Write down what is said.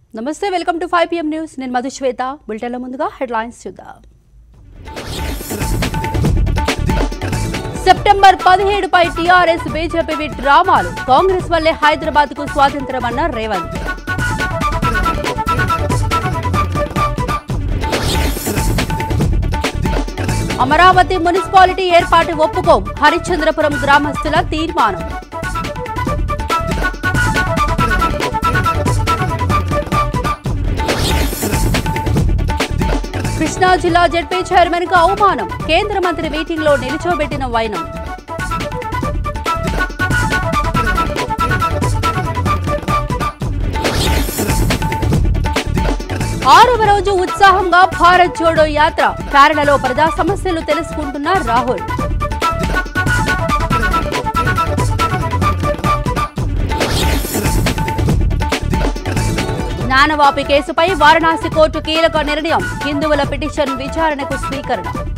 నమస్తే welcome to five PM news నేను మధుశ్వేత బులెటిన్ల ముందుగా హెడ్లైన్స్ చూద్దాం సెప్టెంబర్ పదిహేడుపై టీఆర్ఎస్ బీజేపీ డ్రామాలు కాంగ్రెస్ వల్లే హైదరాబాద్ కు స్వాతంత్రం అన్న రేవంత్ అమరావతి మున్సిపాలిటీ ఏర్పాటు ఒప్పుకోం హరిశ్చంద్రపురం గ్రామస్తుల తీర్మానం కృష్ణా జిల్లా జడ్పీ చైర్మన్ కు అవమానం కేంద్ర మంత్రి మీటింగ్ లో నిలిచోబెట్టిన వైనం ఆరవ రోజు ఉత్సాహంగా భారత్ జోడో యాత్ర కేరళలో ప్రజా సమస్యలు తెలుసుకుంటున్న రాహుల్ జ్ఞానవాపి కేసుపై వారణాసి కోర్టు కీలక నిర్ణయం హిందువుల పిటిషన్ విచారణకు స్వీకరణ